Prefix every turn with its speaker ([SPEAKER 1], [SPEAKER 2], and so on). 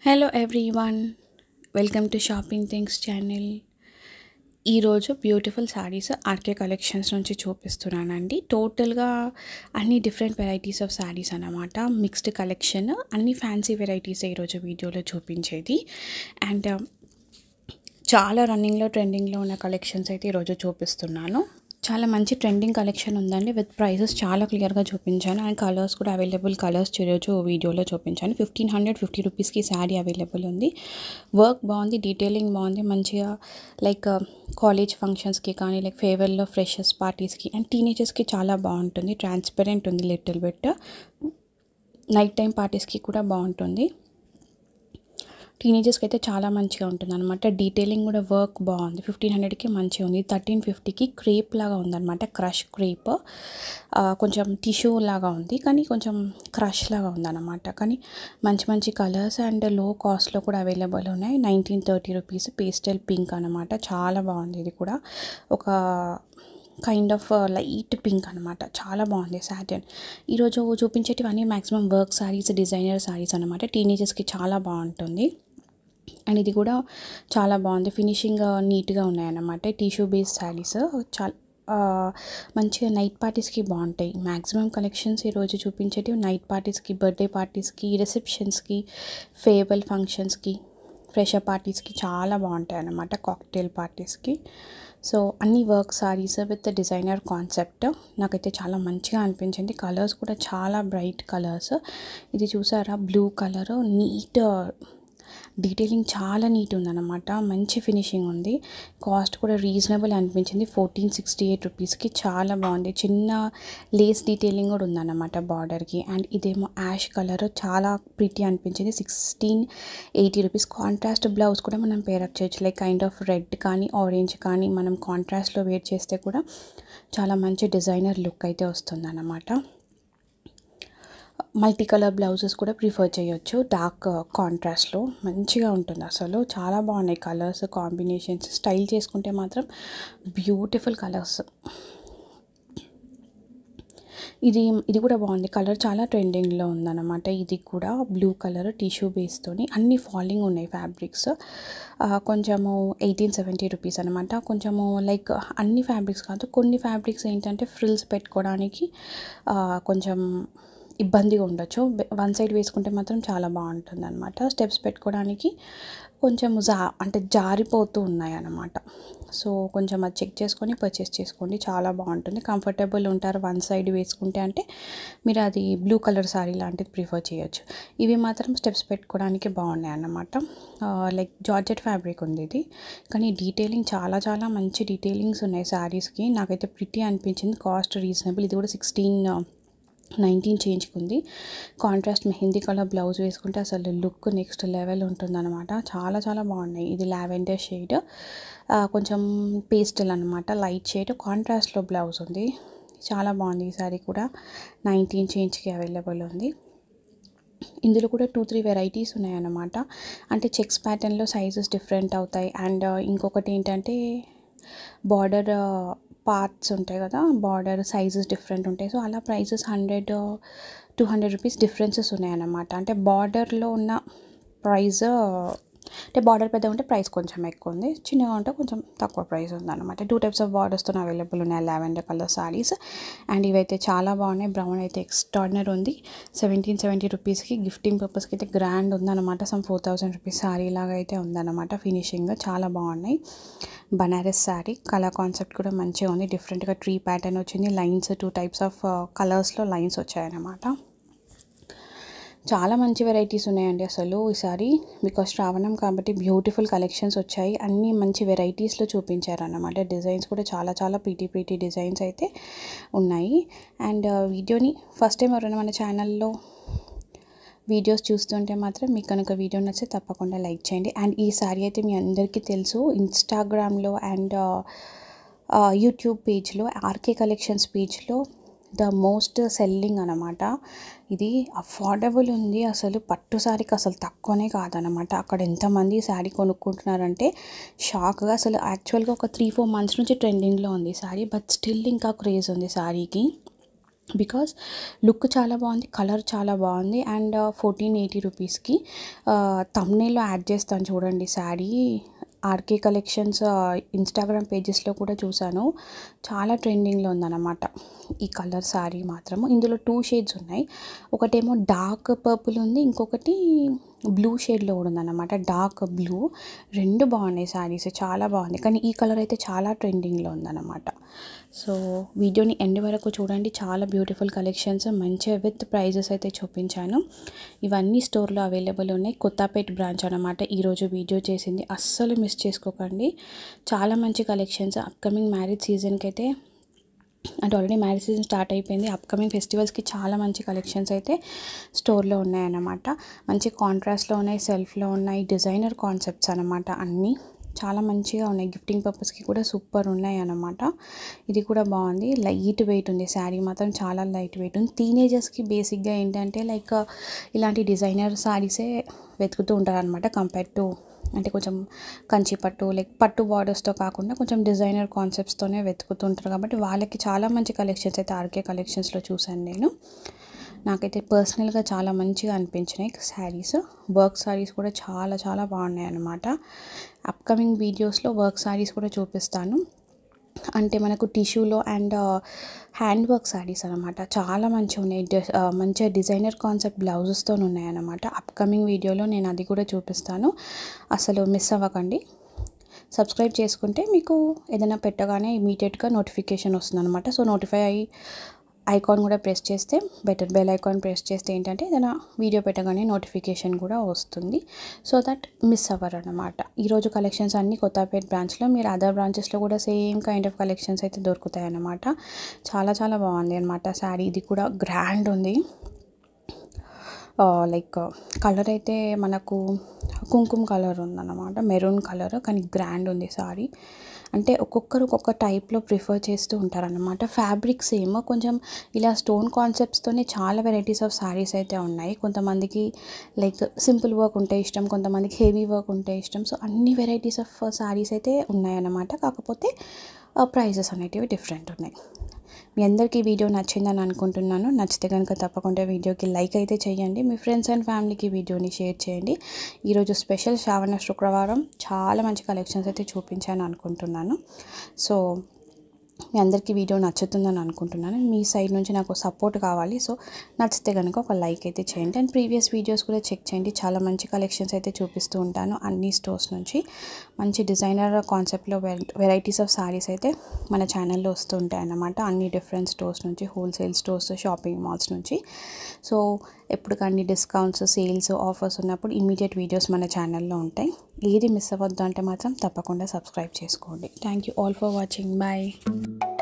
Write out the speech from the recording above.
[SPEAKER 1] hello everyone welcome to shopping things channel ఈరోజు beautiful saris RK collections నుంచి చూపిస్తున్నానండి టోటల్గా అన్ని డిఫరెంట్ వెరైటీస్ ఆఫ్ శారీస్ అన్నమాట మిక్స్డ్ కలెక్షన్ అన్ని ఫ్యాన్సీ వెరైటీస్ ఈరోజు వీడియోలో చూపించేది అండ్ చాలా రన్నింగ్లో ట్రెండింగ్లో ఉన్న కలెక్షన్స్ అయితే ఈరోజు చూపిస్తున్నాను చాలా మంచి ట్రెండింగ్ కలెక్షన్ ఉందండి విత్ ప్రైసెస్ చాలా క్లియర్గా చూపించాను అండ్ కలర్స్ కూడా అవైలబుల్ కలర్స్ ఈరోజు వీడియోలో చూపించాను ఫిఫ్టీన్ హండ్రెడ్ ఫిఫ్టీ రూపీస్కి శారీ అవైలబుల్ ఉంది వర్క్ బాగుంది డీటెయిలింగ్ బాగుంది మంచిగా లైక్ కాలేజ్ ఫంక్షన్స్కి కానీ లైక్ ఫేవర్లో ఫ్రెషర్స్ పార్టీస్కి అండ్ టీనేజర్స్కి చాలా బాగుంటుంది ట్రాన్స్పరెంట్ ఉంది లిటిల్ బిట్ నైట్ టైం పార్టీస్కి కూడా బాగుంటుంది టీనేజర్స్కి అయితే చాలా మంచిగా ఉంటుంది అనమాట డీటెయిలింగ్ కూడా వర్క్ బాగుంది ఫిఫ్టీన్ హండ్రెడ్కి మంచిగా ఉంది థర్టీన్ ఫిఫ్టీకి క్రేప్ లాగా ఉందన్నమాట క్రష్ క్రేప్ కొంచెం టిష్యూ లాగా ఉంది కానీ కొంచెం క్రష్ లాగా ఉందన్నమాట కానీ మంచి మంచి కలర్స్ అండ్ లో కాస్ట్లో కూడా అవైలబుల్ ఉన్నాయి nineteen thirty rupees pastel pink అనమాట చాలా బాగుంది ఇది కూడా ఒక కైండ్ ఆఫ్ లైట్ పింక్ అనమాట చాలా బాగుంది సాటన్ ఈరోజు చూపించేటివన్నీ maximum work saris designer saris అనమాట టీనేజర్స్కి చాలా బాగుంటుంది అండ్ ఇది కూడా చాలా బాగుంది ఫినిషింగ్ నీట్గా ఉన్నాయన్నమాట టిష్యూ బేస్ శారీస్ చాలా మంచిగా నైట్ పార్టీస్కి బాగుంటాయి మ్యాక్సిమం కలెక్షన్స్ ఈరోజు చూపించేటివి నైట్ పార్టీస్కి బర్త్డే పార్టీస్కి రిసెప్షన్స్కి ఫేర్వెల్ ఫంక్షన్స్కి ఫ్రెషర్ పార్టీస్కి చాలా బాగుంటాయి అన్నమాట కాక్టైల్ పార్టీస్కి సో అన్ని work saris with designer concept నాకైతే చాలా మంచిగా అనిపించింది కలర్స్ కూడా చాలా బ్రైట్ కలర్స్ ఇది చూసారా బ్లూ కలర్ నీట్ డీటెయిలింగ్ చాలా నీట్ ఉందన్నమాట మంచి ఫినిషింగ్ ఉంది కాస్ట్ కూడా రీజనబుల్ అనిపించింది ఫోర్టీన్ సిక్స్టీ ఎయిట్ రూపీస్కి చాలా బాగుంది చిన్న లేస్ డీటెయిలింగ్ కూడా ఉందన్నమాట బార్డర్కి అండ్ ఇదేమో యాష్ కలర్ చాలా ప్రిటీ అనిపించింది sixteen eighty rupees contrast blouse కూడా మనం పేరప్ చేయొచ్చు లైక్ కైండ్ ఆఫ్ రెడ్ కానీ ఆరెంజ్ కానీ మనం కాంట్రాస్ట్లో వేర్ చేస్తే కూడా చాలా మంచి డిజైనర్ లుక్ అయితే వస్తుంది అన్నమాట మల్టీ కలర్ బ్లౌజెస్ కూడా ప్రిఫర్ చేయొచ్చు డార్క్ కాంట్రాస్ట్లో మంచిగా ఉంటుంది అసలు చాలా బాగున్నాయి కలర్స్ కాంబినేషన్స్ స్టైల్ చేసుకుంటే మాత్రం బ్యూటిఫుల్ కలర్స్ ఇది ఇది కూడా బాగుంది కలర్ చాలా ట్రెండింగ్లో ఉందన్నమాట ఇది కూడా బ్లూ కలర్ టిష్యూ బేస్తోని అన్ని ఫాలింగ్ ఉన్నాయి ఫ్యాబ్రిక్స్ కొంచెము ఎయిటీన్ సెవెంటీ రూపీస్ అనమాట కొంచెము లైక్ అన్ని ఫ్యాబ్రిక్స్ కాదు కొన్ని ఫ్యాబ్రిక్స్ ఏంటంటే ఫ్రిల్స్ పెట్టుకోవడానికి కొంచెం ఇబ్బందిగా ఉండొచ్చు వన్ సైడ్ వేసుకుంటే మాత్రం చాలా బాగుంటుంది అనమాట స్టెప్స్ పెట్టుకోవడానికి కొంచెం జా అంటే జారిపోతూ ఉన్నాయి అన్నమాట సో కొంచెం అది చెక్ చేసుకొని పర్చేస్ చేసుకోండి చాలా బాగుంటుంది కంఫర్టబుల్ ఉంటారు వన్ సైడ్ వేసుకుంటే అంటే మీరు అది బ్లూ కలర్ శారీ లాంటిది ప్రిఫర్ చేయొచ్చు ఇవి మాత్రం స్టెప్స్ పెట్టుకోవడానికి బాగున్నాయి అన్నమాట లైక్ జార్జెట్ ఫ్యాబ్రిక్ ఉంది ఇది కానీ డీటెయిలింగ్ చాలా చాలా మంచి డీటెయిలింగ్స్ ఉన్నాయి శారీస్కి నాకైతే ప్రిటీ అనిపించింది కాస్ట్ రీజనబుల్ ఇది కూడా సిక్స్టీన్ నైన్టీన్ చేంజ్కుంది కాంట్రాస్ట్ మెహందీ కలర్ బ్లౌజ్ వేసుకుంటే అసలు లుక్ నెక్స్ట్ లెవెల్ ఉంటుందన్నమాట చాలా చాలా బాగున్నాయి ఇది లావెండర్ షేడ్ కొంచెం పేస్టల్ అనమాట లైట్ షేడ్ కాంట్రాస్ట్లో బ్లౌజ్ ఉంది చాలా బాగుంది ఈ సారీ కూడా నైన్టీన్ చేంజ్కి అవైలబుల్ ఉంది ఇందులో కూడా టూ త్రీ వెరైటీస్ ఉన్నాయన్నమాట అంటే చెక్స్ ప్యాటర్న్లో సైజెస్ డిఫరెంట్ అవుతాయి అండ్ ఇంకొకటి ఏంటంటే బార్డర్ పార్ట్స్ ఉంటాయి కదా బార్డర్ సైజెస్ డిఫరెంట్ ఉంటాయి సో అలా prices hundred two hundred rupees differences ఉన్నాయన్నమాట అంటే బార్డర్లో ఉన్న ప్రైస్ అంటే బార్డర్ పెద్దగా ఉంటే ప్రైస్ కొంచెం ఎక్కువ ఉంది చిన్నగా ఉంటే కొంచెం తక్కువ ప్రైస్ ఉందన్నమాట టూ టైప్స్ ఆఫ్ బార్డర్స్తో అవైలబుల్ ఉన్నాయి లావెండర్ కలర్ సారీస్ అండ్ ఇవైతే చాలా బాగున్నాయి బ్రౌన్ అయితే ఎక్స్ట్రాడినర్ ఉంది సెవెంటీన్ సెవెంటీ రూపీస్కి గిఫ్టింగ్ పర్పస్కి అయితే గ్రాండ్ ఉందన్నమాట some four thousand rupees sari లాగా అయితే ఉందన్నమాట ఫినిషింగ్ చాలా బాగున్నాయి బనారస్ శారీ కలర్ కాన్సెప్ట్ కూడా మంచిగా ఉంది డిఫరెంట్గా ట్రీ ప్యాటర్న్ వచ్చింది లైన్స్ టూ టైప్స్ ఆఫ్ కలర్స్లో లైన్స్ వచ్చాయన్నమాట చాలా మంచి వెరైటీస్ ఉన్నాయండి అసలు ఈసారి బికాస్ శ్రావణం కాబట్టి బ్యూటిఫుల్ కలెక్షన్స్ వచ్చాయి అన్ని మంచి వెరైటీస్లో చూపించారన్నమాట డిజైన్స్ కూడా చాలా చాలా ప్రీటీ ప్రీటీ డిజైన్స్ అయితే ఉన్నాయి అండ్ వీడియోని ఫస్ట్ టైం ఎవరైనా మన ఛానల్లో వీడియోస్ చూస్తుంటే మాత్రం మీకు కనుక వీడియో నచ్చితే తప్పకుండా లైక్ చేయండి అండ్ ఈ సారీ అయితే మీ అందరికీ తెలుసు ఇన్స్టాగ్రామ్లో అండ్ యూట్యూబ్ పేజ్లో ఆర్కే కలెక్షన్స్ పేజ్లో ద మోస్ట్ సెల్లింగ్ అనమాట ఇది అఫోర్డబుల్ ఉంది అసలు పట్టు శారీకి అసలు తక్కువనే కాదనమాట అక్కడ ఎంతమంది శారీ కొనుక్కుంటున్నారంటే షాక్గా అసలు యాక్చువల్గా ఒక త్రీ ఫోర్ మంత్స్ నుంచి ట్రెండింగ్లో ఉంది శారీ బట్ స్టిల్ ఇంకా క్రేజ్ ఉంది శారీకి బికాస్ లుక్ చాలా బాగుంది కలర్ చాలా బాగుంది అండ్ ఫోర్టీన్ ఎయిటీ రూపీస్కి తమ్నేలో యాడ్ చేస్తాను చూడండి శారీ ఆర్కే కలెక్షన్స్ ఇన్స్టాగ్రామ్ పేజెస్లో కూడా చూశాను చాలా ట్రెండింగ్లో ఉందన్నమాట ఈ కలర్ శారీ మాత్రము ఇందులో టూ షేడ్స్ ఉన్నాయి ఒకటేమో డార్క్ పర్పుల్ ఉంది ఇంకొకటి బ్లూ షేడ్లో కూడా ఉందన్నమాట డార్క్ బ్లూ రెండు బాగున్నాయి శారీస్ చాలా బాగుంది కానీ ఈ కలర్ అయితే చాలా ట్రెండింగ్లో ఉందన్నమాట సో వీడియోని ఎండ్ వరకు చూడండి చాలా బ్యూటిఫుల్ కలెక్షన్స్ మంచిగా విత్ ప్రైజెస్ అయితే చూపించాను ఇవన్నీ స్టోర్లో అవైలబుల్ ఉన్నాయి కొత్తపేట బ్రాంచ్ అనమాట ఈరోజు వీడియో చేసింది అస్సలు మిస్ చేసుకోకండి చాలా మంచి కలెక్షన్స్ అప్కమింగ్ మ్యారేజ్ సీజన్కి అయితే అంటే ఆల్రెడీ మ్యారేజ్ సీజన్ స్టార్ట్ అయిపోయింది అప్కమింగ్ ఫెస్టివల్స్కి చాలా మంచి కలెక్షన్స్ అయితే స్టోర్లో ఉన్నాయన్నమాట మంచి కాంట్రాస్ట్లో ఉన్నాయి సెల్ఫ్లో ఉన్నాయి డిజైనర్ కాన్సెప్ట్స్ అనమాట అన్నీ చాలా మంచిగా ఉన్నాయి గిఫ్టింగ్ పర్పస్కి కూడా సూపర్ ఉన్నాయి అన్నమాట ఇది కూడా బాగుంది లైట్ వెయిట్ ఉంది శారీ మాత్రం చాలా లైట్ వెయిట్ ఉంది టీనేజర్స్కి బేసిక్గా ఏంటంటే లైక్ ఇలాంటి డిజైనర్ శారీసే వెతుకుతూ ఉంటారు అనమాట కంపేర్ టు అంటే కొంచెం కంచి పట్టు లైక్ పట్టు బార్డర్స్తో కాకుండా కొంచెం డిజైనర్ కాన్సెప్ట్స్తోనే వెతుకుతుంటారు కాబట్టి వాళ్ళకి చాలా మంచి కలెక్షన్స్ అయితే ఆర్కే కలెక్షన్స్లో చూశాను నేను నాకైతే పర్సనల్గా చాలా మంచిగా అనిపించినాయి శారీస్ వర్క్ శారీస్ కూడా చాలా చాలా బాగున్నాయి అన్నమాట అప్కమింగ్ వీడియోస్లో వర్క్ శారీస్ కూడా చూపిస్తాను అంటే మనకు టిష్యూలో అండ్ హ్యాండ్ వర్క్ శారీస్ అనమాట చాలా మంచిగా ఉన్నాయి మంచిగా డిజైనర్ కాన్సెప్ట్ బ్లౌజెస్తో ఉన్నాయి అనమాట అప్కమింగ్ వీడియోలో నేను అది కూడా చూపిస్తాను అసలు మిస్ అవ్వకండి సబ్స్క్రైబ్ చేసుకుంటే మీకు ఏదైనా పెట్టగానే ఇమీడియట్గా నోటిఫికేషన్ వస్తుంది అనమాట సో నోటిఫై అయ్యి ఐకాన్ కూడా ప్రెస్ చేస్తే బెటర్ బెల్ ఐకాన్ ప్రెస్ చేస్తే ఏంటంటే ఏదైనా వీడియో పెట్టగానే నోటిఫికేషన్ కూడా వస్తుంది సో దట్ మిస్ అవ్వరు అనమాట ఈరోజు కలెక్షన్స్ అన్నీ కొత్తపేట బ్రాంచ్లో మీరు అదర్ బ్రాంచెస్లో కూడా సేమ్ కైండ్ ఆఫ్ కలెక్షన్స్ అయితే దొరుకుతాయి అన్నమాట చాలా చాలా బాగుంది అనమాట శారీ ఇది కూడా గ్రాండ్ ఉంది లైక్ కలర్ అయితే మనకు కుంకుమ కలర్ ఉందన్నమాట మెరూన్ కలర్ కానీ గ్రాండ్ ఉంది సారీ అంటే ఒక్కొక్కరు ఒక్కొక్క టైప్లో ప్రిఫర్ చేస్తూ ఉంటారన్నమాట ఫ్యాబ్రిక్స్ ఏమో కొంచెం ఇలా స్టోన్ కాన్సెప్ట్స్తోనే చాలా వెరైటీస్ ఆఫ్ శారీస్ అయితే ఉన్నాయి కొంతమందికి లైక్ సింపుల్ వర్క్ ఉంటే ఇష్టం కొంతమందికి హెవీ వర్క్ ఉంటే ఇష్టం సో అన్ని వెరైటీస్ ఆఫ్ శారీస్ అయితే ఉన్నాయన్నమాట కాకపోతే ప్రైజెస్ అనేటివి డిఫరెంట్ ఉన్నాయి మీ అందరికీ వీడియో నచ్చిందని అనుకుంటున్నాను నచ్చితే కనుక తప్పకుండా వీడియోకి లైక్ అయితే చేయండి మీ ఫ్రెండ్స్ అండ్ ఫ్యామిలీకి వీడియోని షేర్ చేయండి ఈరోజు స్పెషల్ శ్రావణ శుక్రవారం చాలా మంచి కలెక్షన్స్ అయితే చూపించాను అనుకుంటున్నాను సో మీ అందరికీ వీడియో నచ్చుతుందని అనుకుంటున్నాను మీ సైడ్ నుంచి నాకు సపోర్ట్ కావాలి సో నచ్చితే కనుక ఒక లైక్ అయితే చేయండి అండ్ ప్రీవియస్ వీడియోస్ కూడా చెక్ చేయండి చాలా మంచి కలెక్షన్స్ అయితే చూపిస్తూ ఉంటాను అన్ని స్టోర్స్ నుంచి మంచి డిజైనర్ కాన్సెప్ట్లో వెరైటీస్ ఆఫ్ సారీస్ అయితే మన ఛానల్లో వస్తూ ఉంటాయి అన్నమాట అన్ని డిఫరెంట్ స్టోర్స్ నుంచి హోల్సేల్ స్టోర్స్ షాపింగ్ మాల్స్ నుంచి సో ఎప్పుడు కానీ డిస్కౌంట్స్ సేల్స్ ఆఫర్స్ ఉన్నప్పుడు ఇమీడియట్ వీడియోస్ మన ఛానల్లో ఉంటాయి ఏది మిస్ అవ్వద్దు అంటే మాత్రం తప్పకుండా సబ్స్క్రైబ్ చేసుకోండి thank you all for watching bye